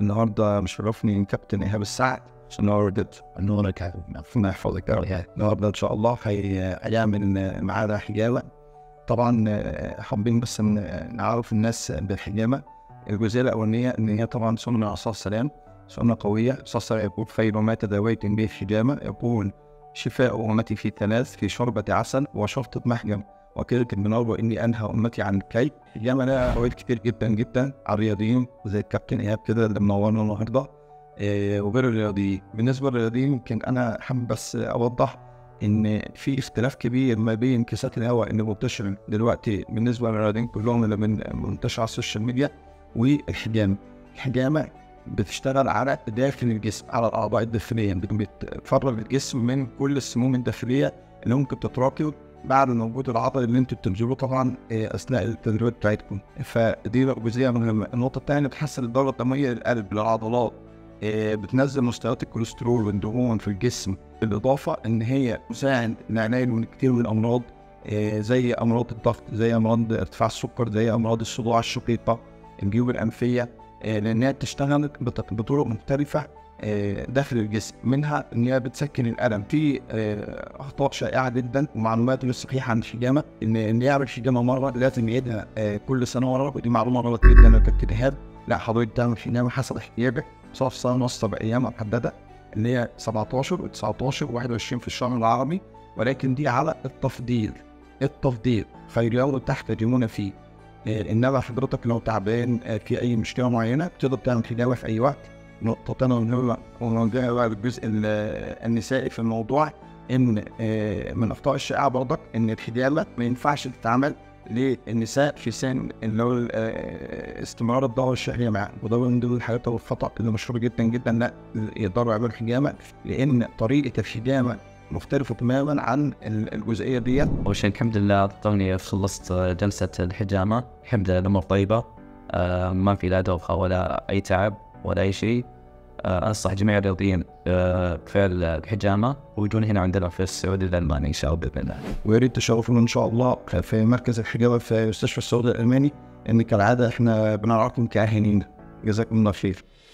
النهارده مشرفني كابتن ايهاب السعد عشان هو ردت نورك يا حبيبي ربنا يحفظك يا رب النهارده ان شاء الله هي- هيعمل معانا حجامه طبعا آه، حابين بس ن- نعرف الناس بالحجامه الجزئيه الاولانيه ان هي طبعا سنه من الرسول صلى الله عليه وسلم سنه قويه الرسول يقول خير ما تداويت به الحجامه يقول شفاء امتي في ثلاث في شربة عسل وشرطة محجم وكذلك البنار اني انهى امتي عن الكي الحجامه لها فوائد كتير جدا جدا على الرياضيين زي الكابتن ايهاب كده اللي منورنا النهارده آه، وغير الرياضيين بالنسبه للرياضيين يمكن انا حابب بس اوضح ان في اختلاف كبير ما بين كيسات الهواء اللي منتشر دلوقتي بالنسبه للرياضيين كلهم اللي من منتشر على السوشيال ميديا والحجامه الحجامه بتشتغل على داخل الجسم على الاعضاء الداخليه بت- بتفرغ الجسم من كل السموم الداخليه اللي ممكن تتراكم بعد وجود العضل اللي انتوا بتبذلوه طبعا آه، اثناء التدريبات بتاعتكم فدي جزئيه مهمه النقطه الثانيه بتحسن الدوره الدمويه للقلب للعضلات آه، بتنزل مستويات الكوليسترول والدهون في الجسم بالاضافه ان هي تساعد العنايه من كتير من الامراض آه، زي امراض الضغط زي امراض ارتفاع السكر زي امراض الصداع الشقيقه الجيوب الانفيه آه، لانها بتشتغل بط- بطرق مختلفه آه، داخل الجسم منها ان هي بتسكن الالم في آه، اخطاء شائعه جدا ومعلومات غير صحيحه عن الحجامه ان ان يعمل حجامه مره لازم يعيدها آه، كل سنه مره ودي معلومه غلط جدا يا كابتن ايهاب لا حضرتك تعمل حجامه حسب احتياجك سواء في سنه ونص بايام محدده اللي هي 17 و19 و21 في الشهر العربي ولكن دي على التفضيل التفضيل خير يوم تحتاجون فيه آه، انما حضرتك لو تعبان آه، في اي مشكله معينه تقدر تعمل حجامه في اي وقت نقطة تانية مهمة ونرجع بقى للجزء ال- النسائي في الموضوع إن آه، من الأخطاء الشائعة برضك إن الحجامة ما ينفعش تتعمل للنساء في سن اللي هو آه، استمرار الدورة الشهرية معاهم وده من ضمن الحاجات الخطأ اللي مشهور جدا جدا لا يقدروا يعملوا حجامة لأن طريقة الحجامة مختلفة تماما عن ال- الجزئية ديت أول شيء الحمد لله توني خلصت جلسة الحجامة الحمد لله الأمور طيبة آه ما في لا دوخة ولا أي تعب ولا أي شيء آه أنصح جميع الرياضيين آه بفعل الحجامة ويجون هنا عندنا في السعودية الألماني إن شاء الله بإذن الله ويا ريت تشرفونا ان شاء الله في مركز الحجابه في مستشفى السعودي الالماني ان كالعاده احنا بنراكم كاهنين جزاكم الله خير